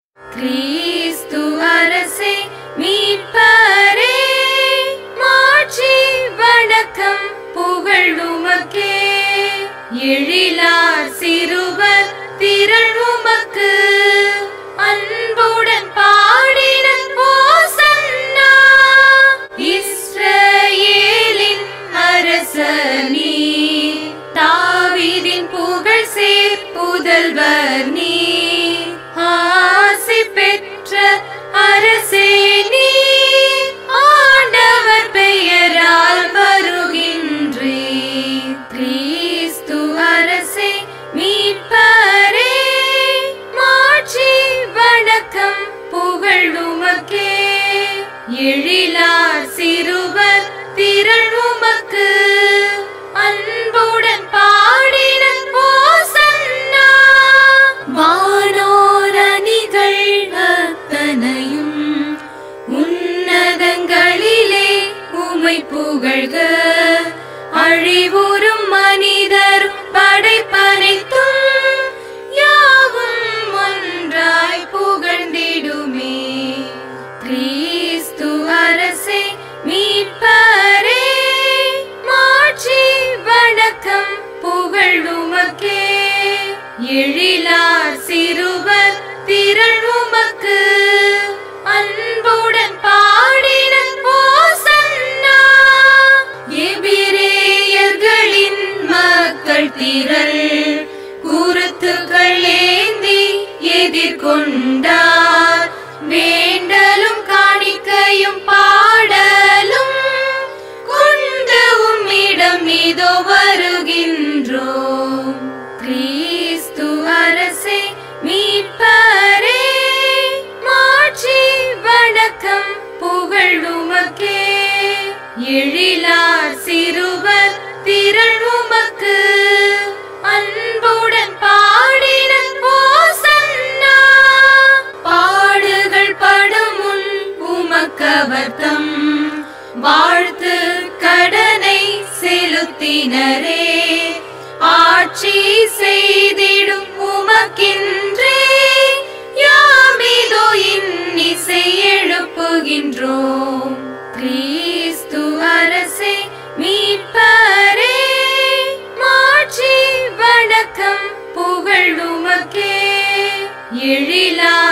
கிறிஸ்து அரசே மீட்பரே மாட்சி வணக்கம் புகழ் உமக்கே எழிலார் சிறுவர் திரள் உமக்கு அன்புடன் பாடின ஓசன்னா இஸ்ரவேலின் அரசனே தாவீதின் புகழ் சேர் புதல்வர் நீ ஆசி பெற்ற அரசே நீ ஆண்டவர் பெயரால் வருகின்றே கிறிஸ்து அரசே மீட்பரே மாட்சி வணக்கம் புகழ் உமக்கே எழிலார் சிறுவர் திரள் உமக்கு அன்புடன் பாடின ஓசன்னா வானோரணிகள் அத்தனையும் உன்னதங்களிலே உமை புகழ்க அழிவுறும் மனிதரும் படைப்பனைத்தும் யாவும் ஒன்றாய் புகழ்ந்திடுமே கிறிஸ்து அரசே மீட்பரே மாட்சி வணக்கம் புகழ் உமக்கே எழிலார் சிறுவர் திரள் உமக்கு அன்புடன் பாடின ஓசன்னா எபிரேயர்களின் மக்கள் திரள் குருத்துக்கள் ஏந்தி எதிர்கொண்டார் வேண்டலும் காணிக்கையும் பாடலும் கொண்டு உம்மிடம் இதோ வருகின்றோம் கிறிஸ்து அரசே மீட்பரே மாட்சி வணக்கம் புகழ் உமக்கே எழிலார் சிறுவர் திரள் உமக்கு அன்புடன் பாடின ஓசன்னா பாடுகள் படும் முன் உமக்கவர்த்தம் வாழ்த்து கடனை செலுத்தினரே ஆட்சி செய்திடும் உமக்கின்றே யாமிதோ இன்னிசை எழுப்புகின்றோம் கிறிஸ்து அரசே மீட்பரே மாட்சி வணக்கம் புகழ் உமக்கே எழிலா